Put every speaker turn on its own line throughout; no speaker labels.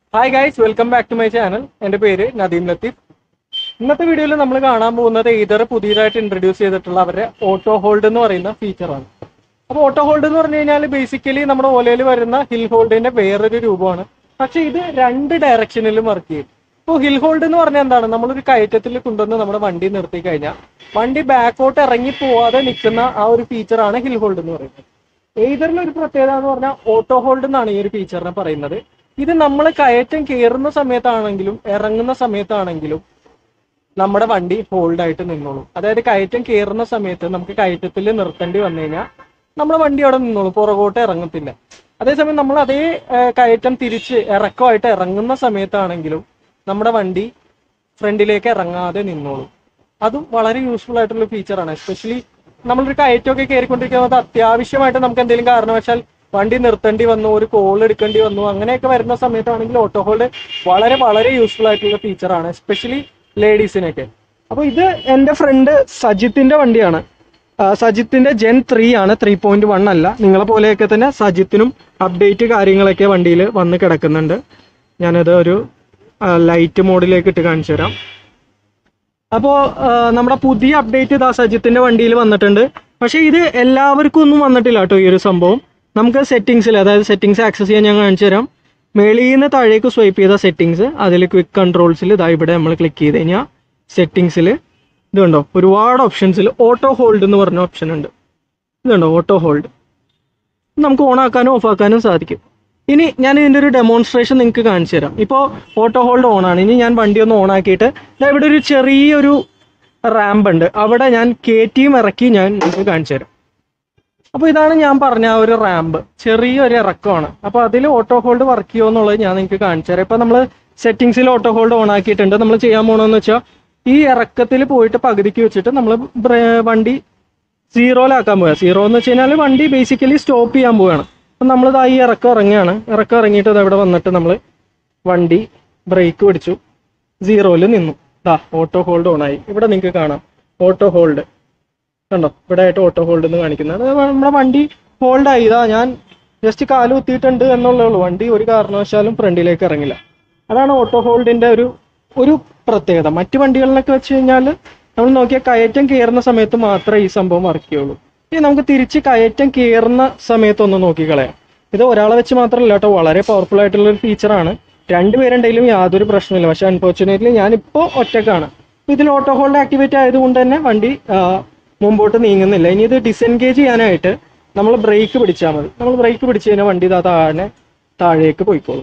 hi guys welcome back to my channel എൻ്റെ പേര് നദീം ലത്തീഫ് ഇന്നത്തെ വീഡിയോയിൽ നമ്മൾ കാണാൻ പോകുന്നത് ഇതർ പുതിയതായിട്ട് ഇൻട്രൊഡ്യൂസ് ചെയ്തിട്ടുള്ള അവരുടെ ഓട്ടോ ഹോൾഡ് എന്ന് പറയുന്ന ഫീച്ചറാണ് അപ്പോൾ ഓട്ടോ ഹോൾഡ് എന്ന് പറഞ്ഞു കഴിഞ്ഞാൽ ബേസിക്കലി നമ്മുടെ ഓലയിൽ വരുന്ന ഹിൽ ഹോൾഡിന്റെ വേറൊരു രൂപമാണ് പക്ഷേ ഇത് രണ്ട് ഡയറക്ഷനിലും വർക്ക് ചെയ്യും ഇപ്പോൾ ഹിൽ ഹോൾഡ് എന്ന് പറഞ്ഞാൽ എന്താണ് നമ്മളൊരു കയറ്റത്തിൽ കൊണ്ടുവന്ന് നമ്മുടെ വണ്ടി നിർത്തി കഴിഞ്ഞാൽ വണ്ടി ബാക്കോട്ട് ഇറങ്ങി പോവാതെ നിൽക്കുന്ന ആ ഒരു ഫീച്ചറാണ് ഹിൽ ഹോൾഡ് എന്ന് പറയുന്നത് ഏതറിലെ ഒരു പ്രത്യേകത എന്ന് പറഞ്ഞാൽ ഓട്ടോ ഹോൾഡ് എന്നാണ് ഈ ഒരു ഫീച്ചറിനെ പറയുന്നത് ഇത് നമ്മൾ കയറ്റം കയറുന്ന സമയത്താണെങ്കിലും ഇറങ്ങുന്ന സമയത്താണെങ്കിലും നമ്മുടെ വണ്ടി ഹോൾഡ് ആയിട്ട് നിന്നോളും അതായത് കയറ്റം കയറുന്ന സമയത്ത് നമുക്ക് കയറ്റത്തിൽ നിർത്തേണ്ടി വന്നു കഴിഞ്ഞാൽ നമ്മുടെ വണ്ടി അവിടെ നിന്നോളും പുറകോട്ട് ഇറങ്ങത്തില്ല അതേസമയം നമ്മൾ അതേ ആ, കയറ്റം തിരിച്ച് ഇറക്കമായിട്ട് ഇറങ്ങുന്ന സമയത്താണെങ്കിലും നമ്മുടെ വണ്ടി ഫ്രണ്ടിലേക്ക് ഇറങ്ങാതെ നിന്നോളും അതും വളരെ യൂസ്ഫുൾ ആയിട്ടുള്ള ഫീച്ചറാണ് എസ്പെഷ്യലി നമ്മളൊരു കയറ്റമൊക്കെ കയറിക്കൊണ്ടിരിക്കുന്നത് അത്യാവശ്യമായിട്ട് നമുക്ക് എന്തെങ്കിലും കാരണവശാൽ വണ്ടി നിർത്തേണ്ടി വന്നു ഒരു കോൾ എടുക്കേണ്ടി വന്നു അങ്ങനെയൊക്കെ വരുന്ന സമയത്താണെങ്കിൽ ഓട്ടോ ഹോൾഡ് വളരെ വളരെ യൂസ്ഫുൾ ആയിട്ടുള്ള ഫീച്ചറാണ് എസ്പെഷ്യലി ലേഡീസിനൊക്കെ അപ്പോൾ ഇത് എൻ്റെ ഫ്രണ്ട് സജിത്തിന്റെ വണ്ടിയാണ് ആ, സജിത്തിന്റെ ജെൻ ത്രീ ആണ് ത്രീ പോയിന്റ് വൺ അല്ല നിങ്ങളെ പോലെയൊക്കെ തന്നെ സജിത്തിനും അപ്ഡേറ്റ് കാര്യങ്ങളൊക്കെ വണ്ടിയിൽ വന്ന് കിടക്കുന്നുണ്ട് ഞാനത് ഒരു ലൈറ്റ് മോഡിലേക്ക് ഇട്ട് കാണിച്ചു തരാം അപ്പോൾ നമ്മുടെ പുതിയ അപ്ഡേറ്റ് ഇതാ സജിത്തിന്റെ വണ്ടിയിൽ വന്നിട്ടുണ്ട് പക്ഷേ ഇത് എല്ലാവർക്കും ഒന്നും വന്നിട്ടില്ല കേട്ടോ ഈ ഒരു സംഭവം നമുക്ക് സെറ്റിങ്സിൽ അതായത് സെറ്റിങ്സ് ആക്സസ് ചെയ്യാൻ ഞാൻ കാണിച്ചു തരാം മേളിൽ നിന്ന് താഴേക്ക് സ്വൈപ്പ് ചെയ്ത സെറ്റിങ്സ് അതിൽ ക്വിക്ക് കൺട്രോൾസിൽ ഇതാ ഇവിടെ നമ്മൾ ക്ലിക്ക് ചെയ്ത് കഴിഞ്ഞാൽ സെറ്റിങ്സിൽ ഇതുണ്ടോ ഒരുപാട് ഓപ്ഷൻസിൽ ഓട്ടോ ഹോൾഡ് എന്ന് പറഞ്ഞ ഓപ്ഷൻ ഉണ്ട് ഇതുണ്ടോ ഓട്ടോ ഹോൾഡ് നമുക്ക് ഓൺ ആക്കാനും ഓഫ് ആക്കാനും സാധിക്കും ഇനി ഞാൻ ഇതിന്റെ ഒരു ഡെമോൺസ്ട്രേഷൻ നിങ്ങൾക്ക് കാണിച്ചു തരാം ഇപ്പോൾ ഓട്ടോ ഹോൾഡ് ഓൺ ആണ് ഇനി ഞാൻ വണ്ടി ഒന്ന് ഓൺ ആക്കിയിട്ട് ദാ ഇവിടെ ഒരു ചെറിയൊരു റാമ്പ് ഉണ്ട് അവിടെ ഞാൻ കയറ്റിയും ഇറക്കി ഞാൻ നിങ്ങൾക്ക് കാണിച്ചു തരാം അപ്പോൾ ഇതാണ് ഞാൻ പറഞ്ഞ ആ ഒരു റാമ്പ് ചെറിയൊരു ഇറക്കമാണ് അപ്പോൾ അതിൽ ഓട്ടോ ഹോൾഡ് വർക്ക് ചെയ്യുമോ എന്നുള്ളത് ഞാൻ നിങ്ങൾക്ക് കാണിച്ചു തരാം ഇപ്പോൾ നമ്മൾ സെറ്റിങ്സിൽ ഓട്ടോ ഹോൾഡ് ഓൺ ആക്കിയിട്ടുണ്ട് നമ്മൾ ചെയ്യാൻ പോകണമെന്ന് വെച്ചാൽ ഈ ഇറക്കത്തിൽ പോയിട്ട് പകുതിക്ക് വെച്ചിട്ട് നമ്മൾ വണ്ടി സീറോയിലാക്കാൻ പോവുക സീറോ എന്ന് വെച്ച് കഴിഞ്ഞാൽ വണ്ടി ബേസിക്കലി സ്റ്റോപ്പ് ചെയ്യാൻ പോവുകയാണ് അപ്പം നമ്മളിതാ ഈ ഇറക്കം ഇറങ്ങുകയാണ് ഇറക്കം ഇറങ്ങിയിട്ട് ഇത് ഇവിടെ വന്നിട്ട് നമ്മൾ വണ്ടി ബ്രേക്ക് പിടിച്ചു സീറോയിൽ നിന്നു ദാ ഓട്ടോ ഹോൾഡ് ഓൺ ആയി ഇവിടെ നിങ്ങൾക്ക് കാണാം ഓട്ടോ ഹോൾഡ് കണ്ടോ ഇവിടെ ആയിട്ട് ഓട്ടോ ഹോൾഡ് എന്ന് കാണിക്കുന്നത് അത് നമ്മുടെ വണ്ടി ഹോൾഡ് ആയി ഇതാ ഞാൻ ജസ്റ്റ് കാല് കുത്തിയിട്ടുണ്ട് എന്നുള്ളേ ഉള്ളൂ വണ്ടി ഒരു കാരണവശാലും ഫ്രണ്ടിലേക്ക് ഇറങ്ങില്ല അതാണ് ഓട്ടോ ഹോൾഡിന്റെ ഒരു ഒരു പ്രത്യേകത മറ്റു വണ്ടികളിലൊക്കെ വെച്ച് കഴിഞ്ഞാൽ നമ്മൾ നോക്കിയാൽ കയറ്റം കയറുന്ന സമയത്ത് മാത്രമേ ഈ സംഭവം വർക്ക് ചെയ്യുള്ളൂ ഇനി നമുക്ക് തിരിച്ച് കയറ്റം കയറുന്ന സമയത്തൊന്ന് നോക്കിക്കളയാം ഇത് ഒരാളെ വെച്ച് മാത്രമല്ല കേട്ടോ വളരെ പവർഫുൾ ആയിട്ടുള്ള ഒരു ഫീച്ചറാണ് രണ്ടുപേരുണ്ടെങ്കിലും യാതൊരു പ്രശ്നമില്ല പക്ഷെ അൺഫോർച്ചുനേറ്റ്ലി ഞാനിപ്പോൾ ഒറ്റക്കാണ് അപ്പൊ ഇതിൽ ഓട്ടോ ഹോൾഡ് ആക്ടിവേറ്റ് ആയതുകൊണ്ട് തന്നെ വണ്ടി ആ, മുമ്പോട്ട് നീങ്ങുന്നില്ല ഇനി ഇത് ഡിസെൻഗേജ് ചെയ്യാനായിട്ട് നമ്മൾ ബ്രേക്ക് പിടിച്ചാൽ മതി നമ്മൾ ബ്രേക്ക് പിടിച്ച് കഴിഞ്ഞാൽ വണ്ടി ഇതാ താഴെ താഴേക്ക് പോയിക്കോളും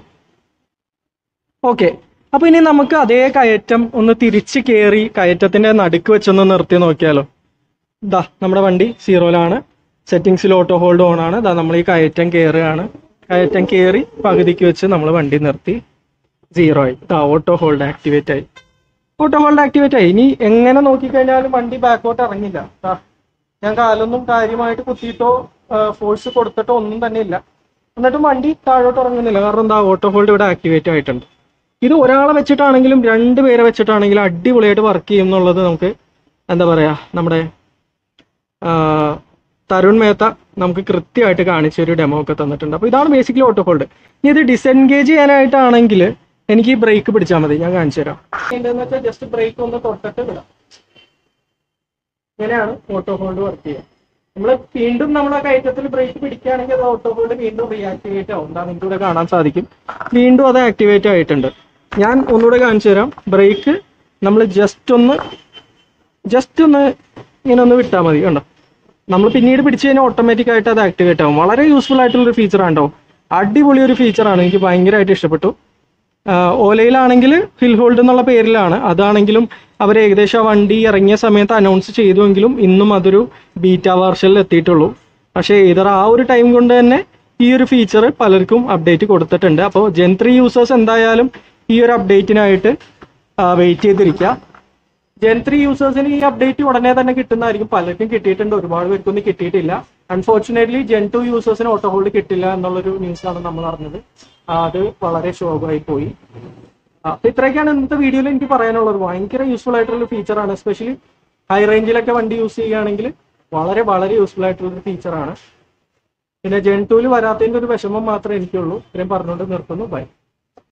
ഓക്കെ അപ്പൊ ഇനി നമുക്ക് അതേ കയറ്റം ഒന്ന് തിരിച്ച് കയറി കയറ്റത്തിന്റെ നടുക്ക് വെച്ചൊന്ന് നിർത്തി നോക്കിയാലോ ദാ നമ്മുടെ വണ്ടി സീറോയിലാണ് സെറ്റിങ്സിൽ ഓട്ടോ ഹോൾഡ് ഓൺ ആണ് ദാ നമ്മൾ ഈ കയറ്റം കയറുകയാണ് കയറ്റം കയറി പകുതിക്ക് വെച്ച് നമ്മൾ വണ്ടി നിർത്തി സീറോ ആയി ദാ ഓട്ടോ ഹോൾഡ് ആക്ടിവേറ്റ് ആയി ഓട്ടോ ഹോൾഡ് ആക്ടിവേറ്റ് ആയി ഇനി എങ്ങനെ നോക്കിക്കഴിഞ്ഞാലും വണ്ടി ബാക്കോട്ട് ഇറങ്ങില്ല ദാ ഞാൻ കാലൊന്നും കാര്യമായിട്ട് കുത്തിയിട്ടോ ഫോഴ്സ് കൊടുത്തിട്ടോ ഒന്നും തന്നെ ഇല്ല എന്നിട്ടും വണ്ടി താഴോട്ട് ഇറങ്ങുന്നില്ല കാരണം എന്താ ഓട്ടോ ഹോൾഡ് ഇവിടെ ആക്ടിവേറ്റ് ആയിട്ടുണ്ട് ഇത് ഒരാളെ വെച്ചിട്ടാണെങ്കിലും രണ്ട് പേരെ വെച്ചിട്ടാണെങ്കിലും അടിപൊളിയായിട്ട് വർക്ക് ചെയ്യും എന്നുള്ളത് നമുക്ക് എന്താ പറയാ നമ്മുടെ ആ, തരുൺ മേത്ത നമുക്ക് കൃത്യമായിട്ട് കാണിച്ച ഒരു ഡെമോ ഒക്കെ തന്നിട്ടുണ്ട് അപ്പോൾ ഇതാണ് ബേസിക്കലി ഓട്ടോ ഹോൾഡ് ഇനി ഇത് ഡിസെൻഗേജ് ചെയ്യാനായിട്ടാണെങ്കിൽ എനിക്ക് ഈ ബ്രേക്ക് പിടിച്ചാൽ മതി ഞാൻ കാണിച്ചു തരാം എന്താന്ന് വെച്ചാൽ ജസ്റ്റ് ബ്രേക്ക് ഒന്ന് തൊട്ടിട്ട് വിടാം ഇങ്ങനെയാണ് ഓട്ടോ ഹോൾഡ് വർക്ക് ചെയ്യുക നമ്മൾ വീണ്ടും നമ്മളെ കയറ്റത്തിൽ ബ്രേക്ക് പിടിക്കുകയാണെങ്കിൽ അത് ഓട്ടോ ഹോൾഡ് വീണ്ടും റീആക്ടിവേറ്റ് ആവും എന്താ നിങ്ങൾക്ക് ഇവിടെ കാണാൻ സാധിക്കും വീണ്ടും അത് ആക്ടിവേറ്റ് ആയിട്ടുണ്ട് ഞാൻ ഒന്നുകൂടെ കാണിച്ചു തരാം ബ്രേക്ക് നമ്മൾ ജസ്റ്റ് ഒന്ന് ജസ്റ്റ് ഒന്ന് ഇങ്ങനെ ഒന്ന് വിട്ടാൽ മതി കണ്ടോ നമ്മൾ പിന്നീട് പിടിച്ചു കഴിഞ്ഞാൽ ഓട്ടോമാറ്റിക് ആയിട്ട് അത് ആക്ടിവേറ്റ് ആവും വളരെ യൂസ്ഫുൾ ആയിട്ടുള്ള ഒരു ഫീച്ചറാണ് കേട്ടോ അടിപൊളി ഒരു ഫീച്ചറാണ് എനിക്ക് ഭയങ്കരമായിട്ട് ഇഷ്ടപ്പെട്ടു ആഹ് ഓലയിലാണെങ്കിൽ ഹിൽ ഹോൾഡ് എന്നുള്ള പേരിലാണ് അതാണെങ്കിലും അവർ ഏകദേശം ആ വണ്ടി ഇറങ്ങിയ സമയത്ത് അനൗൺസ് ചെയ്തുവെങ്കിലും ഇന്നും അതൊരു ബീറ്റ വേർഷനിൽ എത്തിയിട്ടുള്ളൂ പക്ഷേ ഇതർ ആ ഒരു ടൈം കൊണ്ട് തന്നെ ഈ ഒരു ഫീച്ചർ പലർക്കും അപ്ഡേറ്റ് കൊടുത്തിട്ടുണ്ട് അപ്പോൾ ജെൻ ത്രീ യൂസേഴ്സ് എന്തായാലും ഈ ഒരു അപ്ഡേറ്റിനായിട്ട് വെയിറ്റ് ചെയ്തിരിക്കുക ജെൻ ത്രീ യൂസേഴ്സിന് ഈ അപ്ഡേറ്റ് ഉടനെ തന്നെ കിട്ടുന്നതായിരിക്കും പലർക്കും കിട്ടിയിട്ടുണ്ട് ഒരുപാട് പേർക്കൊന്നും കിട്ടിയിട്ടില്ല അൺഫോർച്ചുനേറ്റ്ലി ജെൻ ടു യൂസേഴ്സിന് ഓട്ടോ ഹോൾഡ് കിട്ടില്ല എന്നുള്ളൊരു ന്യൂസാണ് നമ്മൾ അറിഞ്ഞത് ആ, അത് വളരെ ശോകമായി പോയി ആ, അപ്പൊ ഇത്രയൊക്കെയാണ് ഇന്നത്തെ വീഡിയോയിൽ എനിക്ക് പറയാനുള്ളത് ഭയങ്കര യൂസ്ഫുൾ ആയിട്ടുള്ള ഫീച്ചറാണ് എസ്പെഷ്യലി ഹൈ റേഞ്ചിലൊക്കെ വണ്ടി യൂസ് ചെയ്യുകയാണെങ്കിൽ വളരെ വളരെ യൂസ്ഫുൾ ആയിട്ടുള്ള ഒരു ഫീച്ചറാണ് പിന്നെ ജെൻ ടൂല് വരാത്തതിന്റെ ഒരു വിഷമം മാത്രമേ എനിക്കുള്ളൂ ഇത്രയും പറഞ്ഞുകൊണ്ട് നിർത്തുന്നു ബൈ